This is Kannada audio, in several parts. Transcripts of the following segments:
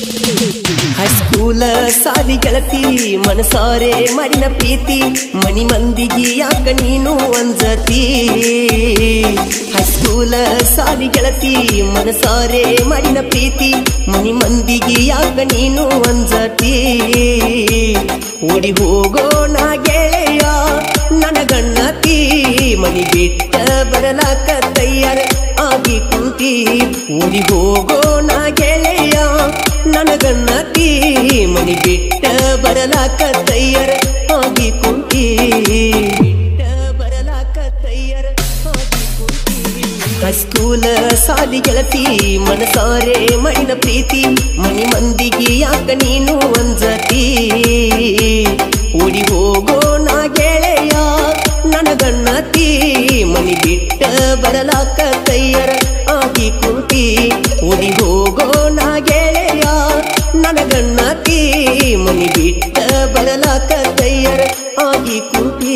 ಹೈಸ್ಕೂಲ ಸಾಲಿ ಗೆಳತಿ ಮನಸಾರೆ ಮಾಡಿನ ಪ್ರೀತಿ ಮನಿ ಮಂದಿಗೆ ಯಾಕ ನೀನು ಅಂಜತಿ ಹೈಸ್ಕೂಲ ಸಾಲಿ ಗೆಳತಿ ಮನಸಾರೆ ಮಾಡಿನ ಪ್ರೀತಿ ಮನಿ ಮಂದಿಗೆ ಯಾಕ ನೀನು ಅಂಜತಿ ಓಡಿ ಹೋಗೋಣ ಗೆಳೆಯ ನನಗಣ್ಣತಿ ಮನಿ ಬಿಟ್ಟ ಬರಲಾಕ ತಯ್ಯಾರ ಆಗಿ ಕುಂತಿ ಓಡಿ ಹೋಗೋಣ ಗೆಳೆಯ ನನಗಣ್ಣತಿ ಮನಿ ಬಿಟ್ಟ ಬರಲಾಕ ತಯ್ಯರ ಆಗಿ ಕುಂತಿ ಬಿಟ್ಟ ಬರಲಾಕ ತಯ್ಯರ ಆಗಿ ಕುಂತಿ ಹೈಸ್ಕೂಲ ಸಾಲಿ ಗೆಳತಿ ಮನಸಾರೆ ಮಣಿನ ಪ್ರೀತಿ ಮನಿ ಮಂದಿಗೆ ಯಾಕ ನೀನು ಅಂಜತಿ ಓಡಿ ಹೋಗೋಣ ಗೆಳೆಯ ನನಗಣ್ಣತಿ ಮನಿ ಬಿಟ್ಟ ಬರಲಾಕ ತಯ್ಯರ ಆಗಿ ಕುಂತಿ ಓಡಿ ಹೋಗೋಣ ಗೆಳೆಯ ನನಗಣ್ಣತಿ ಮನಿ ಬಿಟ್ಟ ಬರಲಾಕ ತಯ್ಯರ ಆಗಿ ಕುಂತಿ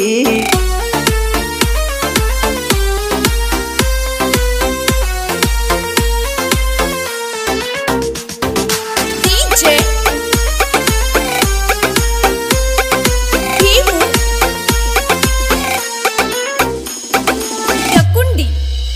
DJ Kimu Yakundi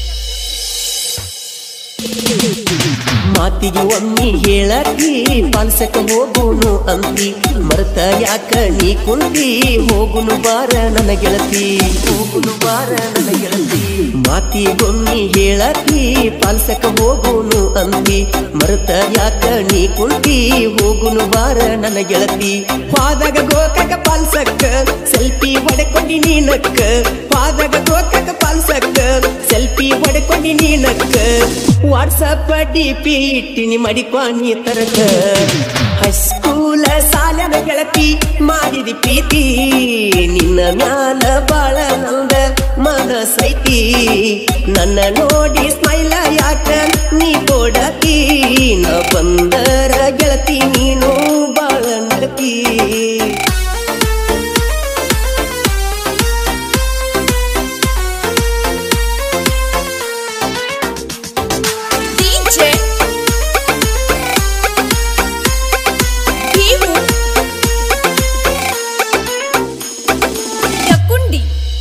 ಮಾತಿಗೆ ಒಮ್ಮಿ ಹೇಳತಿ ಪಾಲ್ಸಕ ಹೋಗುನು ಅಂತಿ ಮರ್ತ ಯಾಕ ನೀ ಕುಂತಿ ಹೋಗುನು ಬಾರ ನನ್ನ ಗೆಳತಿ ಹೋಗುನು ಬಾರ ನನ್ನ ಗೆಳತಿ ಮಾತಿಗೊಮ್ಮಿ ಹೇಳತಿ ಪಾಲ್ಸಕ ಹೋಗುನು ಅಂತಿ ಮರ್ತ ಯಾಕ ನೀ ಕುಂತಿ ಹೋಗುನು ಬಾರ ನನ್ನ ಗೆಳತಿ ಪಾದಾಗ ಗೋಕಕ ಪಾಲ್ಸಕ್ಕ ಸೆಲ್ಫಿ ಹೊಡೆಕೊಂಡಿ ನೀನಕ್ಕ ಪಾದಾಗ ಗೋಕಕ ಪಾಲ್ಸಕ್ಕ ಸೆಲ್ಫಿ ಹೊಡೆಕೊಂಡಿ ನೀನಕ್ಕ ವಾಟ್ಸಪ್ ಡಿ ಪಿ ಇಟ್ಟಿನಿ ಮಡಿಕ್ವಾನಿ ತರಕ ಹೈಸ್ಕೂಲ ಸಾಲನ ಗೆಳತಿ ಮಾಡಿದಿ ಪ್ರೀತಿ ನಿನ್ನ ಮ್ಯಾಲ ಬಾಳ ನಂದ ಮನಸೈತಿ ನನ್ನ ನೋಡಿ ಸ್ಮೈಲ ಯಾಕ ನೀ ಕೊಡತಿ ನ ಬಂದರ ಗೆಳತಿ ನೀನು ಬಾಳ ನಡತಿ DJ Kimu Yakundi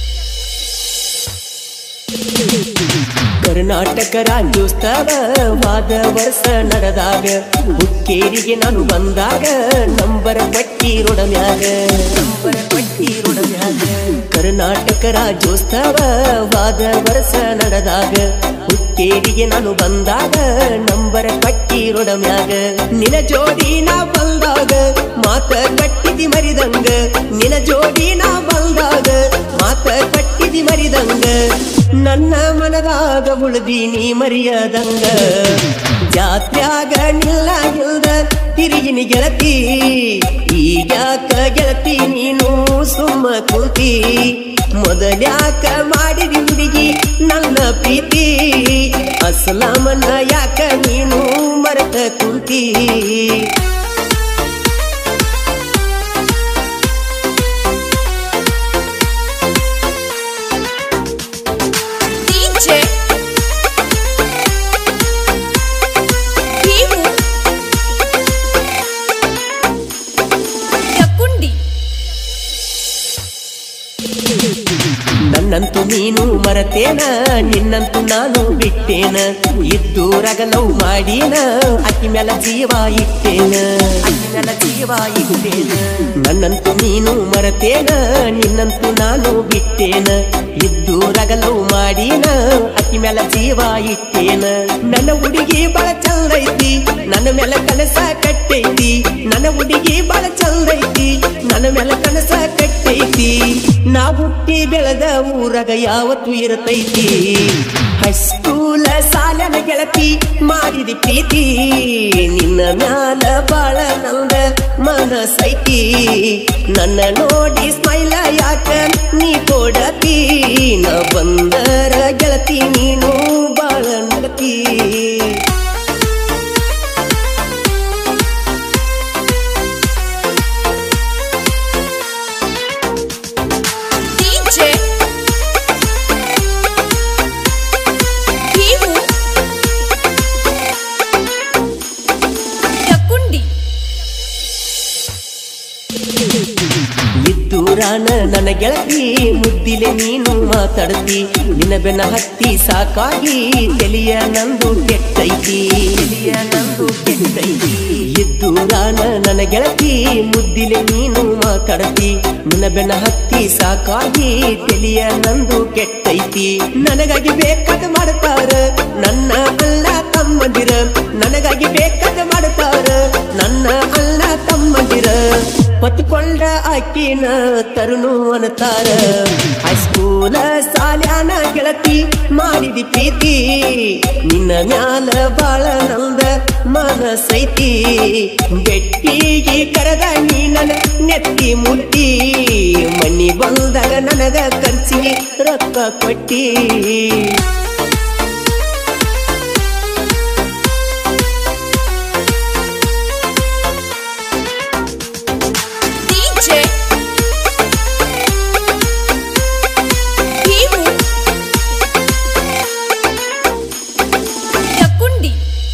Karnataka Rajyotsava ವಾದ ವರ್ಷ ನಡೆದಾಗ ಹುಕ್ಕೇರಿಗೆ ನಾನು ಬಂದಾಗ ನಂಬರ ಪಟ್ಟಿ ರೊಡಮ್ಯಾಗ ನಂಬರ ಪಟ್ಟಿ ರೊಡಮ್ಯಾಗ ಕರ್ನಾಟಕ ರಾಜ್ಯೋತ್ಸವ ವಾದ ವರ್ಷ ನಡೆದಾಗ ಹುಕ್ಕೇರಿಗೆ ನಾನು ಬಂದಾಗ ನಂಬರ ಪಟ್ಟಿ ರೊಡಮ್ಯಾಗ ನಿನ ಜೋಡಿ ನಾ ಬಂದಾಗ ಮಾತ ಕಟ್ಟಿದಿ ಮರಿದಂಗ ನಿನ ಜೋಡಿ ನಾ ಬಂದಾಗ ಮಾತ ಕಟ್ಟಿದಿ ಮರಿದಂಗ ನನ್ನ ಮನದಾಗ ಉಳ್ದಿ ನೀ ಮರಿಯದಂಗ ಜಾತ್ರ್ಯಾಗ ನಿಲ್ಲ ಇಲ್ದ ತಿರುಗಿನಿ ಗೆಳತಿ ಈಗ್ಯಾಕ ಗೆಳತಿ ನೀನು ಸುಮ್ಮ ಕುಂತಿ ಮೊದಲ್ಯಾಕ ಮಾಡಿದಿ ಹುಡುಗಿ ನನ್ನ ಪ್ರೀತಿ ಅಸಲಾಮನ್ನ ಯಾಕ ನೀನು ಮರೆತ ಕುಂತಿ DJ Kimu Yakundi ನನ್ನಂತೂ ನೀನು ಮರತೇನ ನಿನ್ನಂತೂ ನಾನು ಬಿಟ್ಟೇನ ಇದ್ದೂರಾಗ ಲವ್ ಮಾಡೀನ ಅಕ್ಕಿ ಮ್ಯಾಲ ಜೀವ ಇಟ್ಟೇನ ಅಕ್ಕಿ ಮ್ಯಾಲ ಜೀವ ಇಟ್ಟೇನ ನನ್ನಂತೂ ನೀನು ಮರತೇನ ನಿನ್ನಂತೂ ನಾನು ಬಿಟ್ಟೇನ ಇದ್ದೂರಾಗ ಲವ್ ಮಾಡೀನ ಅಕ್ಕಿ ಮ್ಯಾಲ ಜೀವ ಇಟ್ಟೇನ ನನ್ನ ಹುಡುಗಿ ಬಾಳ ಚಂದೈತಿ ನನ್ನ ಮ್ಯಾಲ ಕನಸ ಕಟ್ಟೈತಿ ನನ್ನ ಹುಡುಗಿ ಬಾಳ ಚಂದೈತಿ ನನ್ನ ಮ್ಯಾಲ ಕನಸ ಕಟ್ಟೈತಿ ನಾ ಹುಟ್ಟಿ ಬೆಳೆದ ಊರಾಗ ಯಾವತ್ತು ಇರತೈತಿ ಹೈಸ್ಕೂಲ ಸಾಲನ ಗೆಳತಿ ಮಾಡಿದಿ ಪ್ರೀತಿ ನಿನ್ನ ಮ್ಯಾಲ ಬಾಳ ನಂದ ಮನಸೈತಿ ನನ್ನ ನೋಡಿ ಸ್ಮೈಲ ಯಾಕ ನೀ ಕೊಡತಿ ನ ಬಂದರ ಗೆಳತಿ ನೀನು ಬಾಳ ನಡತಿ DJ Kimu ದೂರಾನ ನನ್ನ ಗೆಳತಿ ಮುದ್ದಿಲೆ ನೀನು ಮಾತಾಡ್ತಿ ನಿನ್ನ ಬೆನ್ನ ಹತ್ತಿ ಸಾಕಾಗಿ ತೆಲಿಯ ನಂದು ಕೆಟ್ಟೈತಿ ತೆಲಿಯ ನಂದು ಕೆಟ್ಟೈತಿ ಇದ್ದೂರಾನ ನನ್ನ ಗೆಳತಿ ಮುದ್ದಿಲೆ ನೀನು ಮಾತಾಡ್ತಿ ನಿನ್ನ ಬೆನ್ನ ಹತ್ತಿ ಸಾಕಾಗಿ ತೆಲಿಯ ನಂದು ಕೆಟ್ಟೈತಿ ನನಗಾಗಿ ಬೇಕಾದ ಮಾಡ್ತಾರ ನನ್ನ ಅಲ್ಲ ತಮ್ಮಂದಿರ ನನಗಾಗಿ ಬೇಕಾದ ಮಾಡ್ತಾರ ನನ್ನ ಅಲ್ಲ ತಮ್ಮಂದಿರ ಹೊತ್ತುಕೊಂಡ ಆಕಿನ ತರುಣು ಅನ್ನತಾರ ಹೈಸ್ಕೂಲ ಸಾಲ್ಯಾನ ಗೆಳತಿ ಮಾಡಿದಿ ಪ್ರೀತಿ ನಿನ್ನ ಮ್ಯಾಲ ಬಾಳ ನಂದ ಮನಸೈತಿ ಬೆಟ್ಟಿಗೆ ಕರೆದ ನೀ ನನ್ನ ನೆತ್ತಿ ಮುಟ್ಟಿ ಮನಿ ಬಂದಾಗ ನನಗ ಖರ್ಚಿಗೆ ರೊಕ್ಕ ಕೊಟ್ಟಿ DJ ಭೀಮು ಯಕುಂಡಿ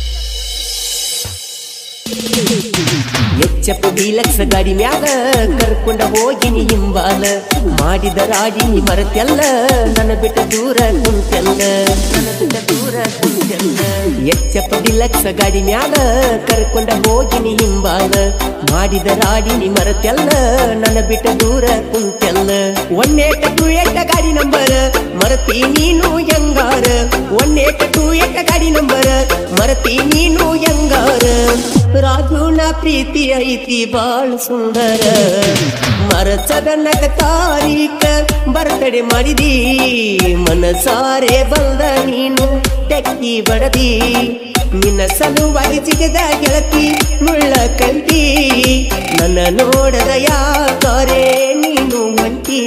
ಎಚ್ಚಪ್ಪ ಲಕ್ಷ ಗಾಡಿ ಮ್ಯಾಲ ಕರ್ಕೊಂಡ ಹೋಗಿನಿ ಹಿಂಬಾಲ ಮಾಡಿದ ರಾಡಿನಿ ಮರತೆಲ್ಲ ನನ್ನ ಬಿಟ್ಟ ದೂರ ಕುಂತೆಲ್ಲ ನನ್ನ ಬಿಟ್ಟ ದೂರ ಕುಂತೆಲ್ಲ ಎಚ್ಚಪ್ಪ ಲಕ್ಷ ಗಾಡಿ ಮ್ಯಾಲ ಕರ್ಕೊಂಡ ಹೋಗಿನಿ ಹಿಂಬಾಲ ಮಾಡಿದ ರಾಡಿನಿ ಮರತೆಲ್ಲ ನನ್ನ ಬಿಟ್ಟ ದೂರ ಕುಂತೆಲ್ಲ ಒನ್ನೇಟ ಟು ಎಟ್ಟ ಗಾಡಿ ನಂಬರ್ ಮರತಿ ನೀನು ಹೆಂಗಾರ ಒನ್ನೇಟ ಟು ಎಟ್ಟ ಗಾಡಿ ನಂಬರ್ ಮರತಿ ನೀನು ಹೆಂಗಾರ ರಾಜುನ ಪ್ರೀತಿ ಐತಿ ಬಾಳ ಸುಂದರ ಮರಚದ ನಗ ತಾರೀಕ ಬರ್ತಡೆ ಮಾಡಿದಿ ಮನಸಾರೆ ಬಂದ ನೀನು ಟೆಕ್ಕಿ ಬಡದಿ ನಿನ್ನ ಸಲುವಾಗಿ ಜಿಗದ ಗೆಳತಿ ಮುಳ್ಳ ಕಂಟಿ ನನ್ನ ನೋಡದ ಯಾಕಾರೆ ನೀನು ಹೊಂಟಿ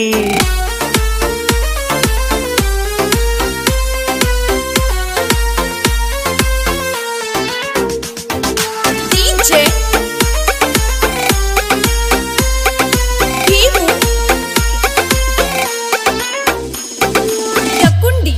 DJ ಭೀಮು ಯಕುಂಡಿ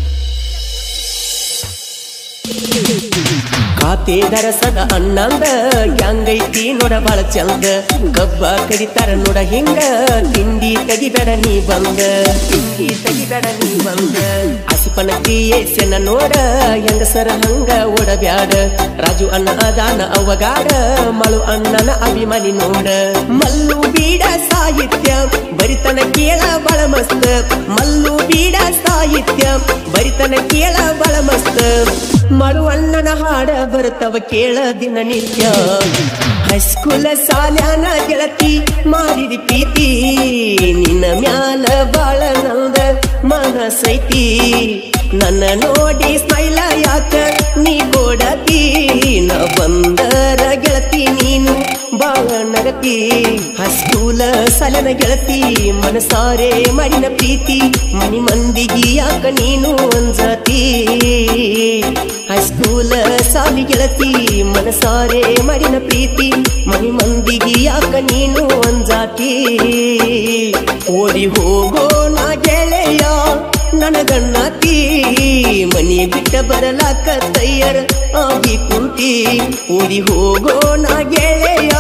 ಖಾತೆ ದರಸದ ಅಣ್ಣಂದ ಹೆಂಗೈತಿ ನೋಡ ಬಾಳ ಚಂದ ಕಬ್ಬ ಕಡಿತಾರ ನೋಡ ಹಿಂಗ ತಿಂಡಿ ತೆಗಿಬೇಡ ನೀ ಬಂದ ತಿಂಡಿ ತೆಗಿಬೇಡ ನೀ ಬಂದ ಹಸಿಪನಕ್ಕಿ ಏಸೆನ ನೋಡ ಹೆಂಗಸರ ಹಂಗ ಓಡಬ್ಯಾಡ ರಾಜು ಅಣ್ಣ ಅದಾನ ಅವಗಾಡ ಮಳು ಅಣ್ಣನ ಅಭಿಮಾನಿ ನೋಡ ಮಲ್ಲು ಬೀಡ ಸಾಹಿತ್ಯ ಬರಿತನ ಕೇಳ ಬಳ ಮಸ್ತ್ ಮಲ್ಲು ಬೀಡ ಸಾಹಿತ್ಯ ಬರಿತನ ಕೇಳ ಬಳ ಮಸ್ತ್ ಮಳು ಅಣ್ಣನ ಹಾಡ ಬರ್ತವ ಕೇಳ ದಿನನಿತ್ಯ ಹೈಸ್ಕೂಲ ಸಾಲ್ಯಾನ ಗೆಳತಿ ಮಾಡಿದಿ ಪ್ರೀತಿ ನಿನ್ನ ಮ್ಯಾಲ ಬಾಳ ನಂದ ಮನಸೈತಿ ನನ್ನ ನೋಡಿ ಸ್ಮೈಲ ಯಾಕ ನೀ ಕೊಡತಿ ನ ಬಂದರ ಗೆಳತಿ ನೀನು ಬಾಳ ನಗತಿ ಹಸ್ಕೂಲ ಸಲನ ಗೆಳತಿ ಮನಸಾರೆ ಮಾಡಿನ ಪ್ರೀತಿ ಮನಿ ಮಂದಿಗಿ ಯಾಕ ನೀನು ಅಂಜತಿ ಹೈಸ್ಕೂಲ ಸಾಲಿ ಗೆಳತಿ ಮನಸಾರೆ ಮಾಡಿನ ಪ್ರೀತಿ ಮನಿ ಮಂದಿಗಿ ಯಾಕ ನೀನು ಅಂಜಾತಿ ಓಡಿ ಹೋಗೋ ನಾ ಗೆಳೆಯ ನನಗಣ್ಣತಿ ಮನಿ ಬಿಟ್ಟ ಬರಲಾಕ ತಯ್ಯರ ಆಗಿ ಕುಂತಿ ಓಡಿ ಹೋಗೋ ನಾ ಗೆಳೆಯ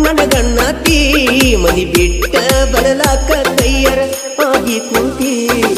ನನಗಣ್ಣತಿ ಮನಿ ಬಿಟ್ಟ ಬರಲಾಕ ತಯ್ಯರ ಆಗಿ ಕುಂತಿ